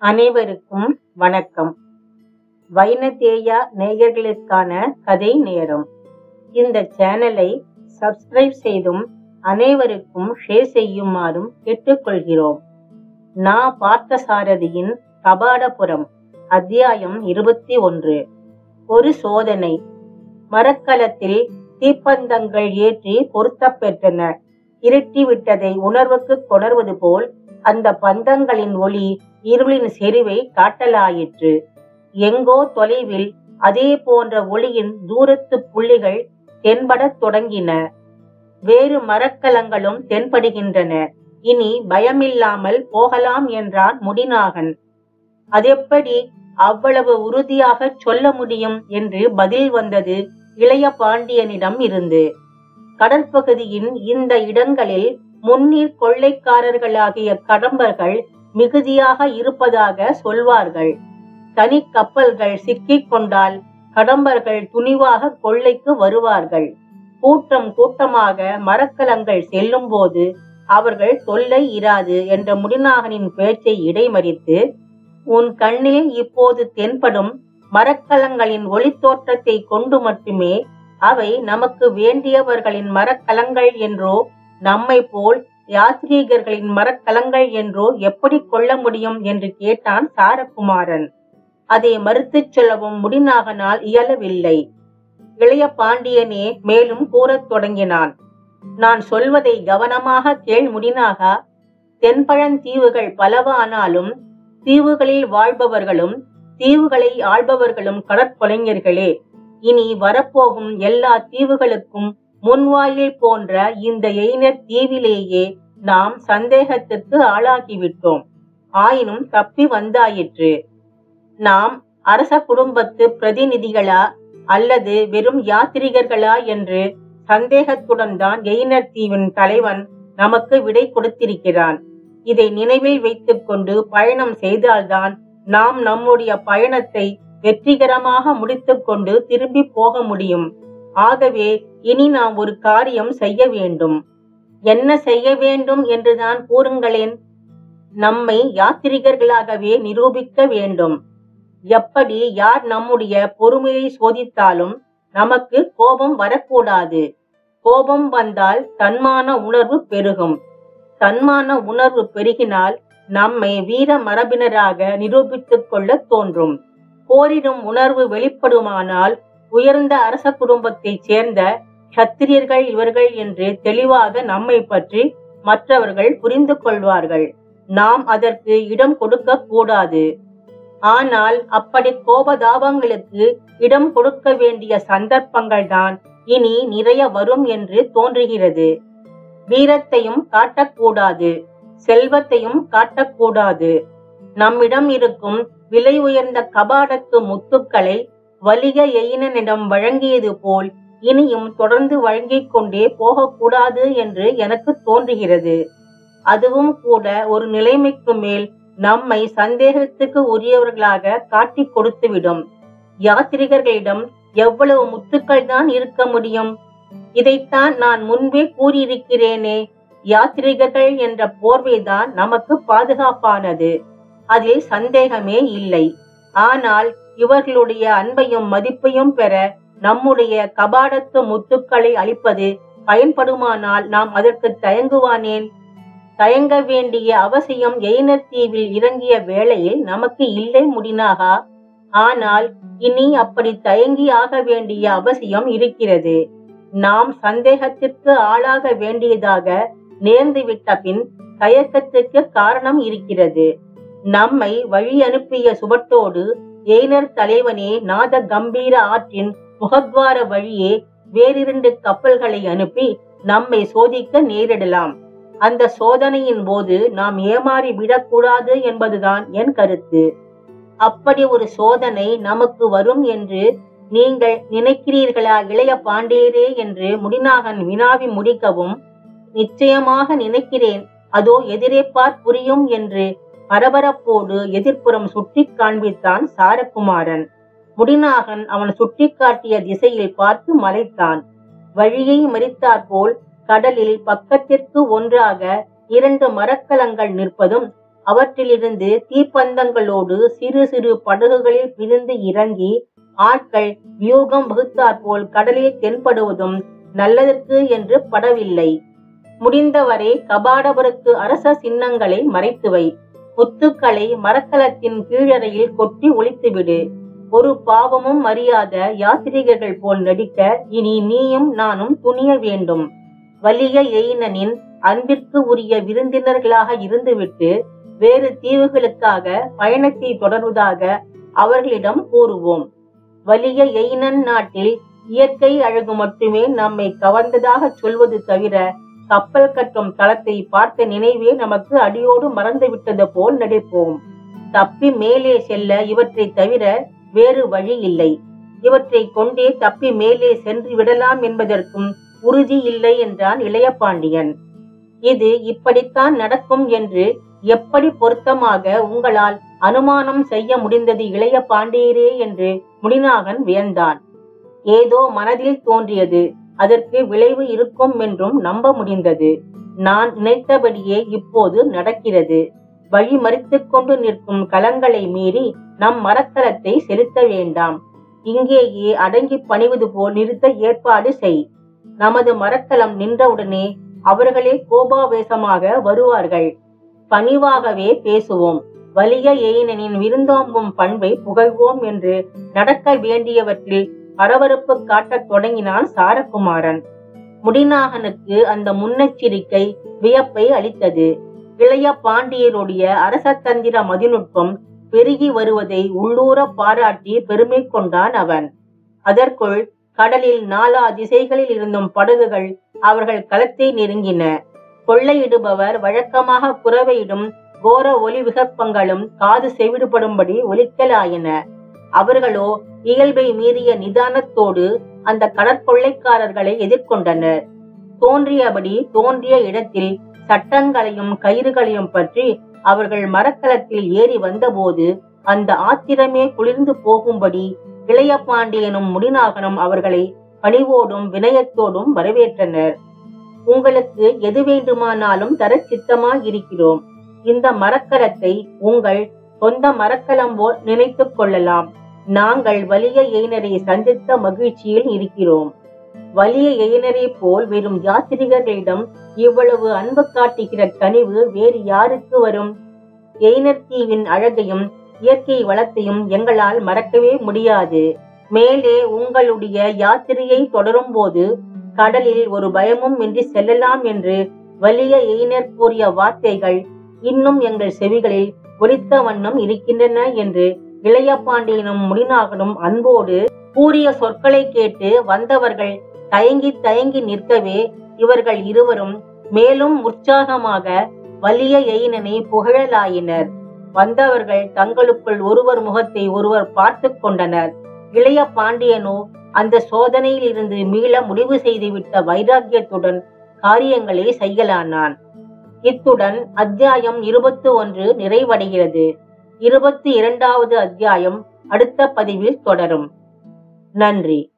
அனைவருக்கும் வணக்கம் வைனதேயா நேயர்களுக்கான கதை நேரம் இந்த சேனலை சப்ஸ்கிரைப் செய்தும் அனைவருக்கும் ஷேர் செய்யுமாறும் கேட்டுக்கொள்கிறோம் நா பார்த்தசாரதியின் கபாடபுரம் அத்தியாயம் இருபத்தி ஒன்று ஒரு சோதனை மரக்கலத்தில் தீப்பந்தங்கள் ஏற்றி பொருத்தப் பெற்றன இருட்டிவிட்டதை உணர்வுக்கு கொணர்வது போல் அந்த பந்தங்களின் ஒளி இருளின் செறிவை காட்டலாயிற்று எங்கோ தொலைவில் அதே போன்ற ஒளியின் தூரத்து புள்ளிகள் தென்படத் தொடங்கின வேறு மரக்கலங்களும் தென்படுகின்றன இனி பயமில்லாமல் போகலாம் என்றான் முடிநாகன் அதெப்படி அவ்வளவு உறுதியாக சொல்ல முடியும் என்று பதில் வந்தது இளைய பாண்டியனிடம் இருந்து கடற்பகுதியின் இந்த இடங்களில் முன்னீர் கொள்ளைக்காரர்களாகிய கடம்பர்கள் மிகுதியாக இருப்பதாக சொல்வார்கள் தனி கப்பல்கள் சிக்கிக் கொண்டால் கடம்பர்கள் துணிவாக கொள்ளைக்கு வருவார்கள் கூட்டம் கூட்டமாக மரக்கலங்கள் செல்லும் போது அவர்கள் தொல்லை இராது என்ற முடிநாகனின் பேச்சை இடைமறித்து உன் கண்ணில் இப்போது தென்படும் மரக்கலங்களின் ஒளித்தோற்றத்தை கொண்டு மட்டுமே அவை நமக்கு வேண்டியவர்களின் மரக்கலங்கள் என்றோ நம்மை போல் யாத்ரீகர்களின் மரக்கலங்கள் என்றோ எப்படி கொள்ள முடியும் என்று கேட்டான் சாரகுமாரன் அதை மறுத்துச் சொல்லவும் முடிநாகனால் இயலவில்லை இளைய பாண்டியனே மேலும் கூறத் தொடங்கினான் நான் சொல்வதை கவனமாக கேள் முடினாகா தென்பழந்தீவுகள் பலவானாலும் தீவுகளில் வாழ்பவர்களும் தீவுகளை ஆள்பவர்களும் கடற்கொலைஞர்களே இனி வரப்போகும் எல்லா தீவுகளுக்கும் முன்வாயில் போன்ற இந்த எய்னர் தீவிலேயே நாம் சந்தேகத்திற்கு ஆளாகிவிட்டோம் ஆயினும் தப்பி வந்தாயிற்று நாம் அரச குடும்பத்து பிரதிநிதிகளா அல்லது வெறும் யாத்திரிகர்களா என்று சந்தேகத்துடன் தான் எய்னர் தீவின் தலைவன் நமக்கு விடை கொடுத்திருக்கிறான் இதை நினைவில் வைத்துக் கொண்டு பயணம் செய்தால்தான் நாம் நம்முடைய பயணத்தை வெற்றிகரமாக முடித்துக்கொண்டு திரும்பி போக முடியும் ஆகவே இனி நாம் ஒரு காரியம் செய்ய வேண்டும் என்ன செய்ய வேண்டும் என்றுதான் கூறுங்களேன் நம்மை யாத்திரிகர்களாகவே நிரூபிக்க வேண்டும் எப்படி யார் நம்முடைய பொறுமையை சோதித்தாலும் நமக்கு கோபம் வரக்கூடாது கோபம் வந்தால் தன்மான உணர்வு பெருகும் தன்மான உணர்வு பெருகினால் நம்மை வீர மரபினராக நிரூபித்துக் கொள்ள தோன்றும் போரிடும் உணர்வு வெளிப்படுமானால் உயர்ந்த அரச குடும்பத்தைச் சேர்ந்த சத்திரியர்கள் இவர்கள் என்று தெளிவாக நம்மை பற்றி மற்றவர்கள் புரிந்து கொள்வார்கள் நாம் அதற்கு இடம் கொடுக்க கூடாது ஆனால் அப்படி கோபதாபங்களுக்கு இடம் கொடுக்க வேண்டிய சந்தர்ப்பங்கள் தான் இனி நிறைய வரும் என்று தோன்றுகிறது வீரத்தையும் காட்டக்கூடாது செல்வத்தையும் காட்டக்கூடாது நம்மிடம் இருக்கும் விலை உயர்ந்த கபாடத்து முத்துக்களை வலிக எயினனிடம் வழங்கியது போல் இனியும் தொடர்ந்து வழங்கிக் கொண்டே போகக்கூடாது என்று எனக்கு தோன்றுகிறது அதுவும் கூட ஒரு நிலைமைக்கு மேல் நம்மை சந்தேகத்துக்கு உரியவர்களாக காட்டிக் கொடுத்துவிடும் யாத்திரிகர்களிடம் எவ்வளவு முத்துக்கள் தான் இருக்க முடியும் இதைத்தான் நான் முன்பே கூறியிருக்கிறேனே யாத்திரிகர்கள் என்ற போர்வைதான் நமக்கு பாதுகாப்பானது அதில் சந்தேகமே இல்லை ஆனால் இவர்களுடைய அன்பையும் மதிப்பையும் பெற நம்முடைய கபாடத்து முத்துக்களை அளிப்பது பயன்படுமானால் நாம் அதற்கு தயங்குவானேன் தயங்க வேண்டிய அவசியம் எய்னர் தீவில் இறங்கிய வேளையில் நமக்கு இல்லை முடினாகா ஆனால் இனி அப்படி தயங்கி ஆக வேண்டிய அவசியம் இருக்கிறது நாம் சந்தேகத்திற்கு ஆளாக வேண்டியதாக நேர்ந்து விட்ட பின் தயக்கத்துக்கு காரணம் இருக்கிறது நம்மை வழி அனுப்பிய சுபட்டோடு எய்னர் தலைவனே நாத கம்பீர ஆற்றின் முகத்வார வழியே வேறிரண்டு கப்பல்களை அனுப்பி நம்மை சோதிக்க நேரிடலாம் அந்த சோதனையின் போது நாம் ஏமாறி விடக்கூடாது என்பதுதான் என் கருத்து அப்படி ஒரு சோதனை நமக்கு வரும் என்று நீங்கள் நினைக்கிறீர்களா இளைய பாண்டியரே என்று முடிநாகன் வினாவி முடிக்கவும் நிச்சயமாக நினைக்கிறேன் அதோ எதிரே பார் புரியும் என்று பரபரப்போடு எதிர்ப்புறம் சுட்டி காண்பித்தான் சாரகுமாரன் முடிநாகன் அவன் சுட்டிக்காட்டிய திசையில் பார்த்து மலைத்தான் வழியை மறித்தாற்போல் கடலில் பக்கத்திற்கு ஒன்றாக இரண்டு மரக்கலங்கள் நிற்பதும் அவற்றிலிருந்து தீப்பந்தங்களோடு சிறு சிறு படகுகளில் பிரிந்து இறங்கி ஆட்கள் வியூகம் வகுத்தாற்போல் கடலில் தென்படுவதும் நல்லதற்கு என்று படவில்லை முடிந்தவரை கபாடபருக்கு அரச சின்னங்களை மறைத்துவை முத்துக்களை மரக்கலத்தின் கீழறையில் கொட்டி ஒழித்துவிடு ஒரு பாவமும் அறியாத யாத்திரிகர்கள் போல் நடிக்க இனி நீயும் நானும் துணிய வேண்டும் வலிய எயினனின் அன்பிற்கு உரிய விருந்தினர்களாக இருந்துவிட்டு வேறு தீவுகளுக்காக பயணத்தை தொடர்வதாக அவர்களிடம் கூறுவோம் வலிய எயினன் நாட்டில் இயற்கை அழகு மட்டுமே நம்மை கவர்ந்ததாக சொல்வது தவிர கப்பல் கட்டும் தளத்தை பார்த்த நினைவே நமக்கு அடியோடு மறந்துவிட்டது போல் நடிப்போம் தப்பி மேலே செல்ல இவற்றை தவிர வேறு வழி இல்லை இவற்றை கொண்டே தப்பி மேலே சென்று விடலாம் என்பதற்கும் உறுதி இல்லை என்றான் இளையபாண்டியன் இது இப்படித்தான் நடக்கும் என்று எப்படி பொருத்தமாக உங்களால் அனுமானம் செய்ய முடிந்தது இளைய பாண்டியரே என்று முடிநாகன் வியந்தான் ஏதோ மனதில் தோன்றியது அதற்கு விளைவு இருக்கும் என்றும் நம்ப முடிந்தது நான் நினைத்தபடியே இப்போது நடக்கிறது வழி மறித்துக் கொண்டு நிற்கும் களங்களை மீறி நம் மரக்கலத்தை செலுத்த வேண்டாம் இங்கேயே அடங்கி பணிவது போல் நிறுத்த ஏற்பாடு செய் நமது மரக்கலம் நின்றவுடனே அவர்களே கோபாவேசமாக வருவார்கள் பணிவாகவே பேசுவோம் வலிய ஏயினனின் விருந்தோம்பும் பண்பை புகழ்வோம் என்று நடக்க வேண்டியவற்றில் பரபரப்பு காட்டத் தொடங்கினான் சாரகுமாரன் முடிநாகனுக்கு அந்த முன்னெச்சரிக்கை வியப்பை அளித்தது இளைய பாண்டியருடைய அரசதந்திர மதிநுட்பம் பெருகி வருவதை உள்ளூர பாராட்டி பெருமை கொண்டான் அவன் அதற்குள் கடலில் நாலா திசைகளில் இருந்தும் படகுகள் அவர்கள் களத்தை நெருங்கின கொள்ளையிடுபவர் வழக்கமாக குறவையிடும் கோர ஒலி விகற்பங்களும் காது செவிடுபடும்படி ஒலிக்கலாயின அவர்களோ இயல்பை மீறிய நிதானத்தோடு அந்த கடற்கொள்ளைக்காரர்களை எதிர்கொண்டனர் தோன்றியபடி தோன்றிய இடத்தில் சட்டங்களையும் கயிறுகளையும் பற்றி அவர்கள் மரக்கலத்தில் ஏறி வந்தபோது அந்த ஆத்திரமே குளிர்ந்து போகும்படி இளைய பாண்டியனும் முடிநாகனும் அவர்களை பணிவோடும் வினயத்தோடும் வரவேற்றனர் உங்களுக்கு எது வேண்டுமானாலும் தர சித்தமாய் இருக்கிறோம் இந்த மரக்கலத்தை உங்கள் சொந்த மரக்கலம் போல் நினைத்துக் கொள்ளலாம் நாங்கள் வலிய எயினரை சந்தித்த மகிழ்ச்சியில் இருக்கிறோம் வலிய எயினரை போல் வெறும் யாத்திரிகர்களிடம் இவ்வளவு அன்பு காட்டுகிற கனிவு வேறு யாருக்கு வரும் எயினர் தீவின் அழகையும் இயற்கை வளத்தையும் எங்களால் மறக்கவே முடியாது மேலே உங்களுடைய யாத்திரையை தொடரும் போது கடலில் ஒரு பயமும் இன்றி செல்லலாம் என்று வலிய எயினர் கூறிய வார்த்தைகள் இன்னும் எங்கள் செவிகளில் ஒலித்த வண்ணம் இருக்கின்றன என்று இளைய பாண்டியனும் முடிநாகனும் அன்போடு கூறிய சொற்களை கேட்டு வந்தவர்கள் தயங்கி தயங்கி நிற்கவே இவர்கள் இருவரும் மேலும் உற்சாகமாக வலிய எயினனை புகழலாயினர் வந்தவர்கள் தங்களுக்குள் ஒருவர் முகத்தை ஒருவர் பார்த்து கொண்டனர் இளைய பாண்டியனோ அந்த சோதனையில் இருந்து மீள முடிவு செய்துவிட்ட வைராக்கியத்துடன் காரியங்களை செய்யலானான் இத்துடன் அத்தியாயம் இருபத்தி ஒன்று நிறைவடைகிறது இருபத்தி இரண்டாவது அத்தியாயம் அடுத்த பதிவில் தொடரும் நன்றி